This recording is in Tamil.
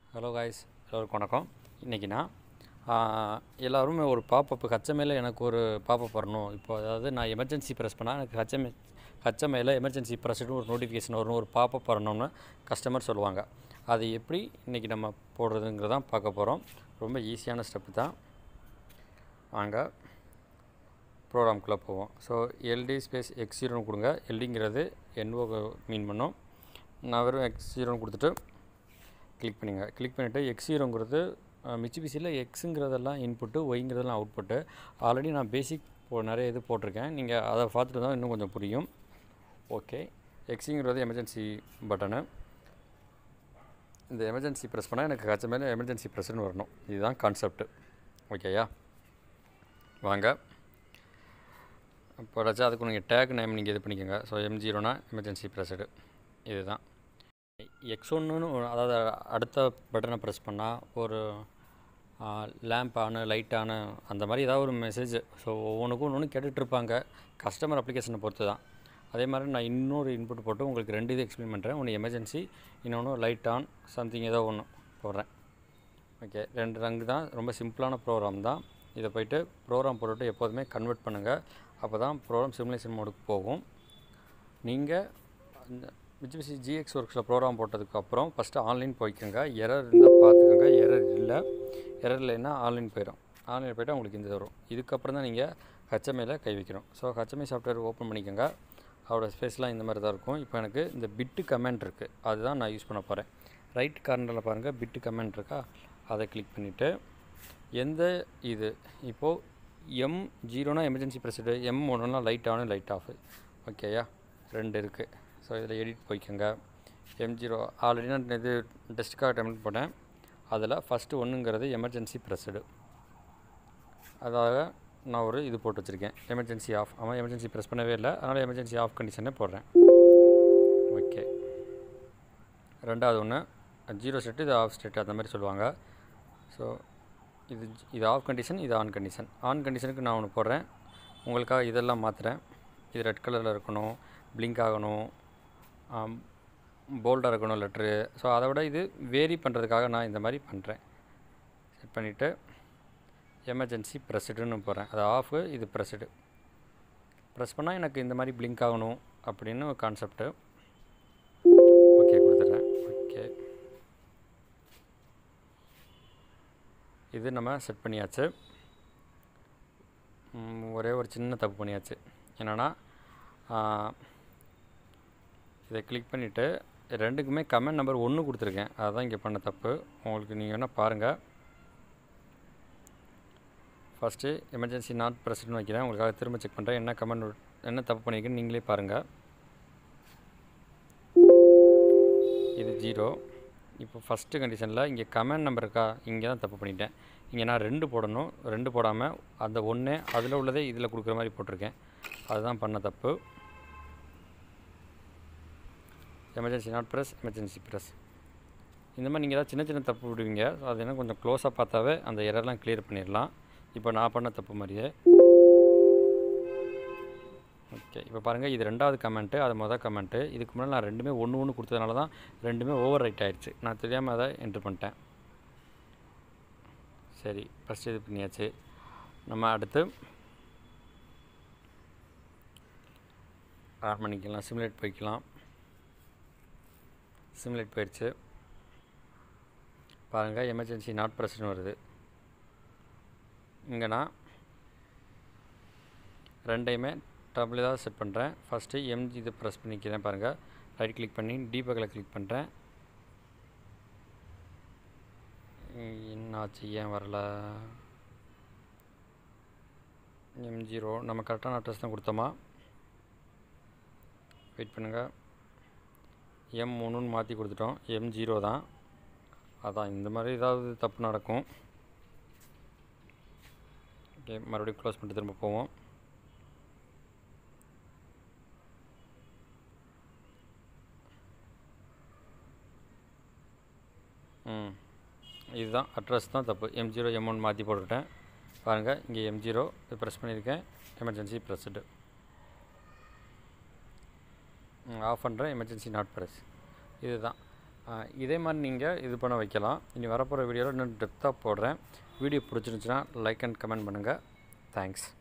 ஹலோ காய்ஸ் எல்லோருக்கும் வணக்கம் இன்றைக்கி நான் எல்லோருமே ஒரு பாப்பப் ஹச்சமேல எனக்கு ஒரு பாப்பப் வரணும் இப்போ அதாவது நான் எமர்ஜென்சி ப்ரெஸ் பண்ணால் எனக்கு ஹச்சமே ஹச்சமேல எமர்ஜென்சி ப்ரெஸ்னு ஒரு நோட்டிஃபிகேஷன் வரணும் ஒரு பாப்பப் வரணும்னு கஸ்டமர் சொல்லுவாங்க அது எப்படி இன்றைக்கி நம்ம போடுறதுங்கிறதான் பார்க்க போகிறோம் ரொம்ப ஈஸியான ஸ்டெப்பு தான் வாங்க ப்ரோக்ராம்குள்ளே போவோம் ஸோ எல்டி ஸ்பேஸ் எக்ஸ் ஜீரோன்னு கொடுங்க எல்டிங்கிறது என்ஓ மீன் பண்ணும் நான் வெறும் எக்ஸ் ஜீரோன்னு கொடுத்துட்டு கிளிக் பண்ணிங்க கிளிக் பண்ணிவிட்டு எக்ஸ் ஜீரோங்கிறது மிச்சிபிசியில் எக்ஸுங்கிறதெல்லாம் இன்புட்டு ஒய்ங்கிறதெல்லாம் அவுட்புட்டு ஆல்ரெடி நான் பேசிக் போ நிறைய இது போட்டிருக்கேன் நீங்கள் அதை பார்த்துட்டு தான் இன்னும் கொஞ்சம் புரியும் ஓகே எக்ஸுங்கிறது எமர்ஜென்சி பட்டனு இந்த எமர்ஜென்சி ப்ரெஸ் பண்ணால் எனக்கு கச்ச மேலே எமர்ஜென்சி ப்ரெஸ்ன்னு வரணும் இதுதான் கான்செப்ட்டு ஓகேயா வாங்க இப்போ வச்சா அதுக்கு நீங்கள் டேக் நேம் நீங்கள் இது பண்ணிக்கோங்க ஸோ எம் ஜீரோனா எமர்ஜென்சி ப்ரெஸ்டு இதுதான் எக்ஸ் ஒன்றுன்னு அதாவது அடுத்த பட்டனை ப்ரெஸ் பண்ணால் ஒரு லேம்ப் ஆனு லைட் ஆனு அந்த மாதிரி ஏதாவது ஒரு மெசேஜ் ஸோ ஒவ்வொன்றுக்கும் ஒன்று ஒன்று கேட்டுட்ருப்பாங்க கஸ்டமர் அப்ளிகேஷனை பொறுத்து தான் அதே மாதிரி நான் இன்னொரு இன்புட் போட்டு உங்களுக்கு ரெண்டு இது எக்ஸ்பிளைன் பண்ணுறேன் ஒன்று எமர்ஜென்சி இன்னொன்று லைட் ஆன் சம்திங் ஏதோ ஒன்று போடுறேன் ஓகே ரெண்டு ரங்கு தான் ரொம்ப சிம்பிளான ப்ரோக்ராம் தான் இதை போயிட்டு ப்ரோக்ராம் போட்டுட்டு எப்போதுமே கன்வெர்ட் பண்ணுங்கள் அப்போ தான் ப்ரோக்ராம் சிமுலேஷன் மோடுக்கு போகும் நீங்கள் மிச்சிபிசி ஜிஎக்ஸ் ஒர்க்ஸில் ப்ரோக்ராம் போட்டதுக்கப்புறம் ஃபஸ்ட்டு ஆன்லைன் போய்க்கோங்க எரர் இருந்தால் பார்த்துக்கோங்க எரர் இல்லை எரர் இல்லைன்னா ஆன்லைன் போயிடும் ஆன்லைன் போய்ட்டு உங்களுக்கு இந்த வரும் இதுக்கப்புறம் தான் நீங்கள் ஹச்எம்ஐயில் கை வைக்கணும் ஸோ ஹச்எம்ஐ சாஃப்ட்வேர் ஓப்பன் பண்ணிக்கோங்க அதோட ஸ்பேஸ்லாம் இந்த மாதிரி தான் இருக்கும் இப்போ எனக்கு இந்த பிட்டு கமெண்ட் இருக்குது அதுதான் நான் யூஸ் பண்ண போகிறேன் ரைட் கார்னரில் பாருங்கள் பிட்டு கமெண்ட் இருக்கா அதை கிளிக் பண்ணிவிட்டு எந்த இது இப்போது எம் ஜீரோனா எமர்ஜென்சி ப்ரெசிடு எம் ஒன்றுனா லைட் ஆனு லைட் ஆஃபு ஓகேயா ரெண்டு இருக்குது ஸோ இதில் எடிட் போய்க்கோங்க எம் ஜீரோ ஆல்ரெடி நான் இது டெஸ்ட்டுக்காக டெம்லெட் போட்டேன் அதில் ஃபஸ்ட்டு ஒன்றுங்கிறது எமர்ஜென்சி ப்ரெஸ்டு அதாக நான் ஒரு இது போட்டு வச்சுருக்கேன் எமர்ஜென்சி ஆஃப் அவன் எமர்ஜென்சி ப்ரெஸ் பண்ணவே இல்லை அதனால் எமர்ஜென்சி ஆஃப் கண்டிஷனே போடுறேன் ஓகே ரெண்டாவது ஒன்று ஜீரோ ஸ்டேட்டு இது ஆஃப் ஸ்டேட் அந்த மாதிரி சொல்லுவாங்க ஸோ இது இது ஆஃப் கண்டிஷன் இது ஆன் கண்டிஷன் ஆன் கண்டிஷனுக்கு நான் ஒன்று போடுறேன் உங்களுக்காக இதெல்லாம் மாற்றுறேன் இது ரெட் கலரில் இருக்கணும் பிளிங்க் ஆகணும் போல்டாக இருக்கணும் லெட்ரு ஸோ அதை விட இது வேரி பண்ணுறதுக்காக நான் இந்த மாதிரி பண்ணுறேன் செட் பண்ணிவிட்டு எமர்ஜென்சி ப்ரெஸ்டுன்னு போகிறேன் அது ஆஃபு இது ப்ரெஸ்டு ப்ரெஸ் பண்ணால் எனக்கு இந்த மாதிரி பிளிங்க் ஆகணும் அப்படின்னு ஒரு கான்செப்ட்டு ஓகே கொடுத்துட்றேன் ஓகே இது நம்ம செட் பண்ணியாச்சு ஒரே ஒரு சின்ன தப்பு பண்ணியாச்சு என்னென்னா இதை கிளிக் பண்ணிவிட்டு ரெண்டுக்குமே கமெண்ட் நம்பர் ஒன்று கொடுத்துருக்கேன் அதுதான் இங்கே பண்ண தப்பு உங்களுக்கு நீங்கள் வேணால் பாருங்கள் ஃபஸ்ட்டு எமர்ஜென்சி நாட் ப்ரெஸ்ட்னு வைக்கிறேன் உங்களுக்காக திரும்ப செக் பண்ணுறேன் என்ன கமெண்ட் என்ன தப்பு பண்ணியிருக்கேன்னு நீங்களே பாருங்கள் இது ஜீரோ இப்போ ஃபஸ்ட்டு கண்டிஷனில் இங்கே கமெண்ட் நம்பர் இருக்கா இங்கே தான் தப்பு பண்ணிட்டேன் இங்கே நான் ரெண்டு போடணும் ரெண்டு போடாமல் அந்த ஒன்று அதில் உள்ளதே இதில் கொடுக்குற மாதிரி போட்டிருக்கேன் அதுதான் பண்ண தப்பு emergency not press emergency press இந்த மாதிரி நீங்கள் ஏதாவது சின்ன சின்ன தப்பு விடுவீங்க அது என்ன கொஞ்சம் க்ளோஸாக பார்த்தாவே அந்த எரர்லாம் கிளியர் பண்ணிடலாம் இப்போ நான் பண்ண தப்பு மாதிரியே ஓகே இப்போ பாருங்கள் இது ரெண்டாவது கமெண்ட்டு அது மொதல் கமெண்ட்டு இதுக்கு முன்னாடி நான் ரெண்டுமே ஒன்று ஒன்று கொடுத்ததுனால தான் ரெண்டுமே ஓவர் ரைட் ஆயிடுச்சு நான் தெரியாமல் அதை என்ட்ரு பண்ணிட்டேன் சரி ஃபஸ்ட்டு இது பண்ணியாச்சு நம்ம அடுத்து ஆன் பண்ணிக்கலாம் சிமுலேட் போய்க்கலாம் சிமுலேட் போயிடுச்சு பாருங்கள் எமர்ஜென்சி நாட் ப்ரெஸ்னு வருது இங்கே நான் ரெண்டையுமே டபுள் தான் செட் பண்ணுறேன் ஃபஸ்ட்டு எம்ஜி இது ப்ரெஸ் பண்ணிக்கிறேன் பாருங்கள் ரைட் கிளிக் பண்ணி டீபக்கில் கிளிக் பண்ணுறேன் என்னாச்சு ஏன் வரல எம் ஜீரோ நம்ம கரெக்டான அட்ரஸ் தான் கொடுத்தோமா வெயிட் பண்ணுங்கள் எம் ஒன்றுன்னு மாற்றி கொடுத்துட்டோம் எம் ஜீரோ தான் அதான் இந்த மாதிரி ஏதாவது தப்பு நடக்கும் ஓகே மறுபடியும் க்ளோஸ் பண்ணிட்டு திரும்ப போவோம் ம் இதுதான் அட்ரஸ் தான் தப்பு எம் ஜீரோ எம் ஒன் மாற்றி போட்டுவிட்டேன் பாருங்கள் இங்கே எம் ஜீரோ ப்ரெஸ் பண்ணியிருக்கேன் எமர்ஜென்சி ப்ரெஸ்டு ஆஃப் பண்ணுறேன் எமர்ஜென்சி நாட் ப்ரெஸ் இதுதான் இதே மாதிரி நீங்கள் இது பண்ண வைக்கலாம் இனி வரப்போகிற வீடியோவில் இன்னும் டெப்த்தாக போடுறேன் வீடியோ பிடிச்சிருந்துச்சுன்னா லைக் அண்ட் கமெண்ட் பண்ணுங்கள் தேங்க்ஸ்